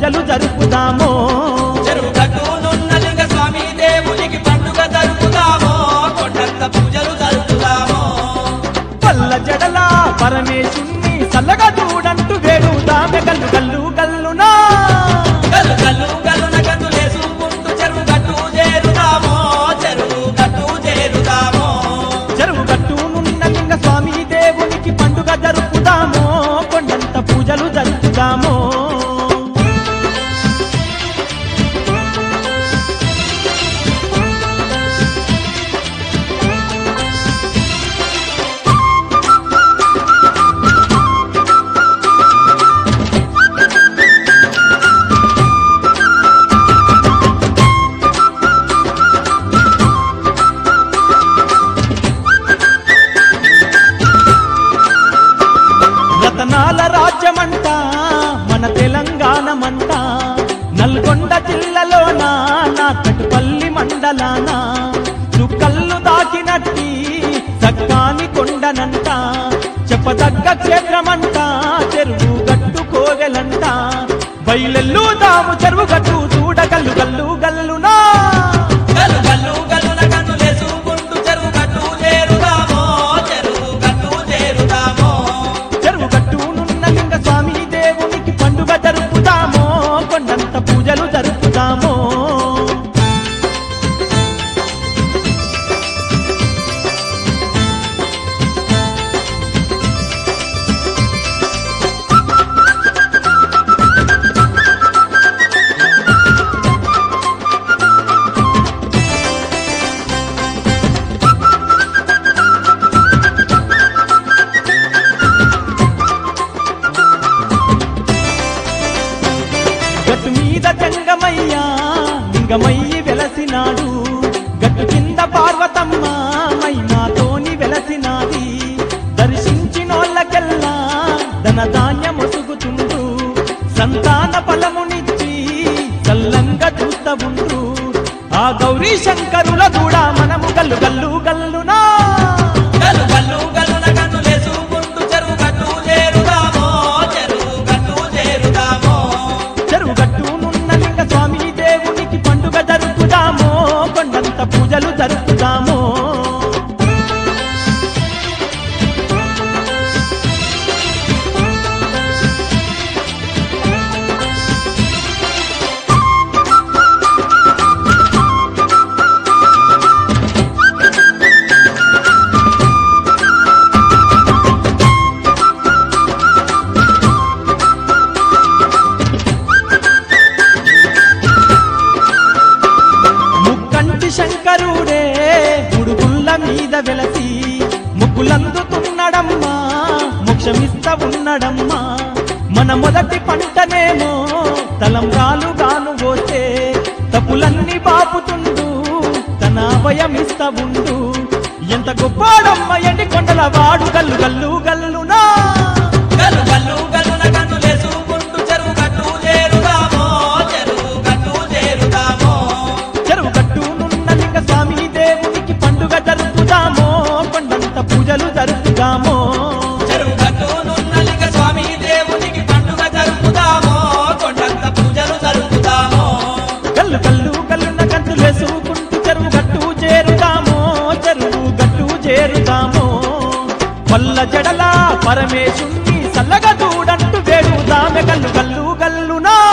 పూజలు జరుపుదామో చెరువు గట్టునున్న లింగ స్వామి దేవునికి పండుగ జరుపుదామో కొండంత పూజలు జరుపుదామో పల్ల జడల పరమేశుణ్ణి చల్లగా చూడంటూ వేడుదామె గల్లు గల్లు గల్లునా గల్లు గల్లు గల్లున గంతులేసుకుంటూ చెరువు గట్టు చేరుదామో చెరువు గట్టు చేరుదామో చెరువు గట్టునున్న లింగ స్వామి దేవునికి పండుగ జరుపుదామో కొండంత పూజలు జరుపుదామో రతనాల రాజ్యమంట మన తెలంగాణమంట నల్గొండ జిల్లాలోన నా కటుపల్లి మండలాన చుక్కల్లు దాకినట్టి సక్కాని కొండనంట చెప్పదగ్గ క్షేత్రమంట చెరువు గట్టు కోవెలంట బయలెల్లు దాము చెరువు గట్టు చూడగల్లు గల్లు గల్లునా గల్లు గల్లు గల్లున గంతులేసుకుంటూ చెరువు గట్టు చేరుదామో చెరువు గట్టు చేరుదామో చెరువు గట్టునున్న లింగ స్వామి దేవునికి పండుగ జరుపుదామో కొండంత పూజలు జరుపుదామో గట్టు మీద జంగమయ్య లింగమయ్యి వెలసినాడు గట్టు కింద పార్వతమ్మ మైనాతోని వెలసినాది దర్శించినోళ్ళకెల్లా ధన ధాన్యం ఒసుగుతుండు సంతాన ఫలమునిచ్చి చల్లంగా చూస్తా ఉండు ఆ గౌరీ శంకరుల కూడా మనము గల్లు గల్లు గల్లునా గల్లు గల్లు గల్లున గంతులేసుకుంటూ చెరువు గట్టు చేరుదామో చెరువు గట్టు చేరుదామో చెరువు గట్టునున్న లింగ స్వామి దేవునికి పండుగ జరుపుదామో కొండంత పూజలు జరుపుదామో ముక్కంటి శంకరుడే ముడుగుళ్ళ మీద వెలసి ముగ్గులందుతున్నాడమ్మా మోక్షమిస్త ఉన్నడమ్మా మన మొదటి పంటనేమో తలంబ్రాలుగాను పోతే తప్పులన్నీ బాపుతుండు తన అభయమిస్త ఉండు ఎంత గొప్పాడమ్మ ఎండి కొండల వాడు గల్లు గల్లు గల్లునా గల్లు గల్లు గల్లున గంతులేసుకుంటూ చెరువు గట్టు చేరుదామో చెరువు గట్టు చేరుదామో చెరువు గట్టునున్న లింగ స్వామి దేవునికి పండుగ జరుపుదామో కొండంత పూజలు జరుపుదామో చెరువు గట్టునున్న లింగ స్వామి దేవునికి పండుగ జరుపుదామో కొండంత పూజలు జరుపుదామో కల్లు కల్లు కల్లున్న గంతులు వేసుకుంటూ చెరువు గట్టు చేరుదామో చెరువు గట్టు చేరుదామో పల్ల జడల పరమేశుణ్ణి చల్లగా చూడంటూ వేడుదామె గల్లు గల్లు గల్లునా